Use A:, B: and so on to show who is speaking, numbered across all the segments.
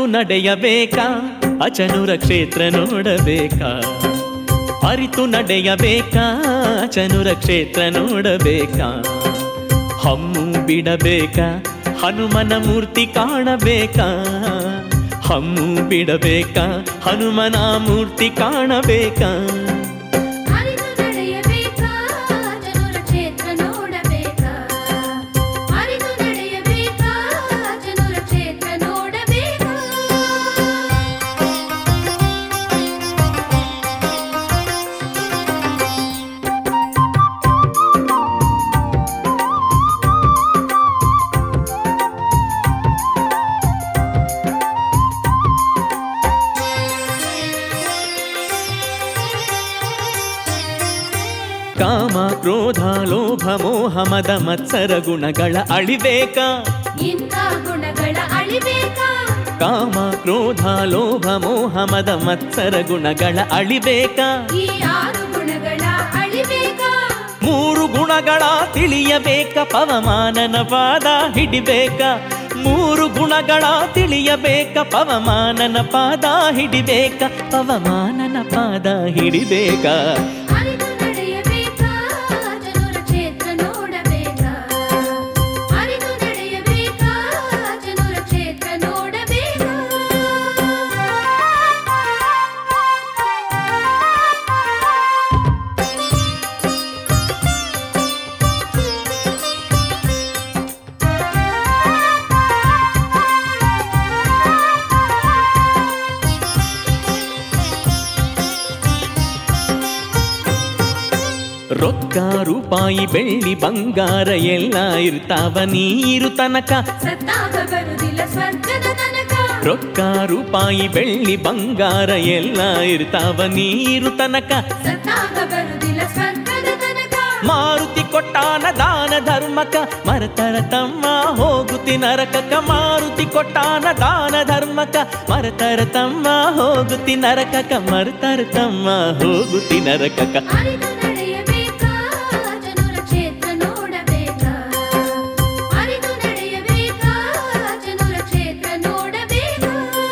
A: ನಡೆಯಬೇಕಾ ಅಚನುರ ಕ್ಷೇತ್ರ ನೋಡಬೇಕಾ ಅರಿತು ನಡೆಯಬೇಕಾ ಅಚನುರ ಕ್ಷೇತ್ರ ನೋಡಬೇಕಾ ಹಮ್ಮು ಬಿಡಬೇಕಾ ಹನುಮನ ಮೂರ್ತಿ ಕಾಣಬೇಕಾ ಹಮ್ಮು ಬಿಡಬೇಕಾ ಹನುಮನ ಮೂರ್ತಿ ಕಾಣಬೇಕಾ
B: ಅರಿತು ನಡೆಯಬೇಕಾ ಜನರ ಕ್ಷೇತ್ರ ನೋಡಬೇಕಾ ಅರಿತು ನಡೆಯಬೇಕಾ ಜನರ ಕ್ಷೇತ್ರ ನೋಡಬೇಕಾ
A: ಕಾಮ ಕ್ರೋಧ ಲೋಭ ಮೋಹ ಮದ ಮತ್ಸರ ಗುಣಗಳ ಅಳಿಬೇಕಾ
B: ಇಂಥ ಗುಣಗಳ ಅಳಿಬೇಕಾ
A: ಕಾಮ ಕ್ರೋಧ ಲೋಭ ಮೋಹ ಮದ ಮತ್ಸರ ಗುಣಗಳ ಅಳಿಬೇಕಾ
B: ಈ ಆರು ಗುಣಗಳ ಅಳಿಬೇಕಾ
A: ಮೂರು ಗುಣಗಳ ತಿಳಿಯಬೇಕ ಪವಮಾನನ ಪಾದ ಹಿಡಿಬೇಕ ಮೂರು ಗುಣಗಳ ತಿಳಿಯಬೇಕ ಪವಮಾನನ ಪಾದ ಹಿಡಿಬೇಕ ಪವಮಾನನ ಪಾದ ಹಿಡಿಬೇಕ
B: ಅರಿತು ನಡೆಯಬೇಕಾ ಜನರ ಕ್ಷೇತ್ರ ನೋಡಬೇಕಾ ಅರಿತು ನಡೆಯಬೇಕಾ ಜನರ ಕ್ಷೇತ್ರ ನೋಡಬೇಕಾ
A: ರೊಕ್ಕ ರೂಪಾಯಿ ಬೆಳ್ಳಿ ಬಂಗಾರ ಎಲ್ಲ ಇರ್ತಾವ ನೀರು ತನಕ
B: ಸತ್ತಾಗ ಬರುವುದಿಲ್ಲ ಸ್ವರ್ಗದ ತನಕ
A: ರೊಕ್ಕ ರೂಪಾಯಿ ಬೆಳ್ಳಿ ಬಂಗಾರ ಎಲ್ಲ ಇರ್ತಾವ ನೀರು ತನಕ
B: ಸತ್ತಾಗ ಬರುವುದಿಲ್ಲ ಸ್ವರ್ಗದ ತನಕ
A: ಮಾರುತಿ ಕೊಟ್ಟಾನ ದಾನ ಧರ್ಮಕ ಮರತರ ತಮ್ಮ ಹೋಗುತ್ತಿ ನರಕಕ ಮಾರುತಿ ಕೊಟ್ಟಾನ ದಾನ ಧರ್ಮಕ ಮರತರ ತಮ್ಮ ಹೋಗುತ್ತಿ ನರಕಕ ಮರತರ ತಮ್ಮ ಹೋಗುತ್ತಿ ನರಕಕ
B: ಅರಿತು ನಡೆಯಬೇಕಾ ಜನರ ಕ್ಷೇತ್ರ ನೋಡಬೇಕಾ ಅರಿತು ನಡೆಯಬೇಕಾ ಜನರ ಕ್ಷೇತ್ರ ನೋಡಬೇಕಾ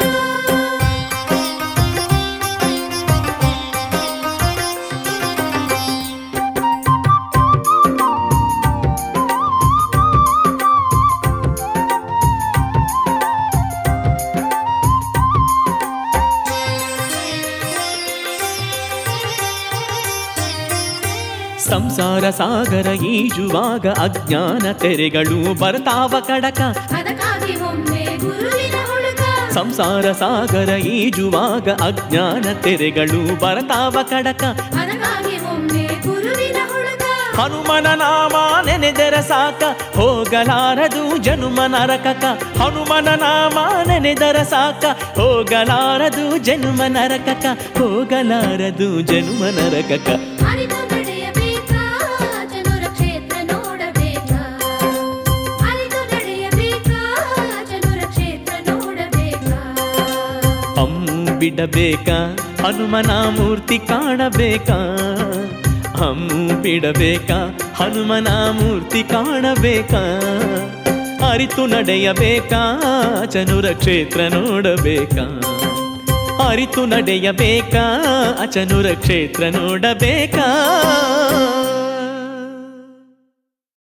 A: ಸಂಸಾರ ಸಾಗರ ಈಜುವಾಗ ಅಜ್ಞಾನ ತೆರೆಗಳು ಬರ್ತಾವ ಕಡಕ
B: ಅದಕ್ಕಾಗಿ ಒಮ್ಮೆ ಗುರುವಿನ ಹುಡುಗ
A: ಸಂಸಾರ ಸಾಗರ ಈಜುವಾಗ ಅಜ್ಞಾನ ತೆರೆಗಳು ಬರ್ತಾವ ಕಡಕ
B: ಅದಕ್ಕಾಗಿ ಒಮ್ಮೆ ಗುರುವಿನ ಹುಡುಗ
A: ಹನುಮನ ನಾಮ ನೆನೆದರ ಸಾಕ ಹೋಗಲಾರದು ಜನುಮ ನರಕಕ ಹನುಮನ ನಾಮ ನೆನೆದರ ಸಾಕ ಹೋಗಲಾರದು ಜನುಮ ನರಕಕ ಹೋಗಲಾರದು ಜನುಮ ನರಕಕ
B: ಅರಿತು ನಡೆಯಬೇಕಾ ಜನರ ಕ್ಷೇತ್ರ ನೋಡಬೇಕಾ ಅರಿತು ನಡೆಯಬೇಕಾ ಜನರ ಕ್ಷೇತ್ರ ನೋಡಬೇಕಾ
A: ಹಮ್ಮು ಬಿಡಬೇಕಾ ಹನುಮನ ಮೂರ್ತಿ ಕಾಣಬೇಕಾ ಹಮ್ಮು ಬಿಡಬೇಕಾ ಹನುಮನ ಮೂರ್ತಿ ಕಾಣಬೇಕಾ ಅರಿತು ನಡೆಯಬೇಕಾ ಚನುರ ಕ್ಷೇತ್ರ ನೋಡಬೇಕಾ ಅರಿತು ನಡೆಯಬೇಕಾ ಅಚನುರ ಕ್ಷೇತ್ರ ನೋಡಬೇಕಾ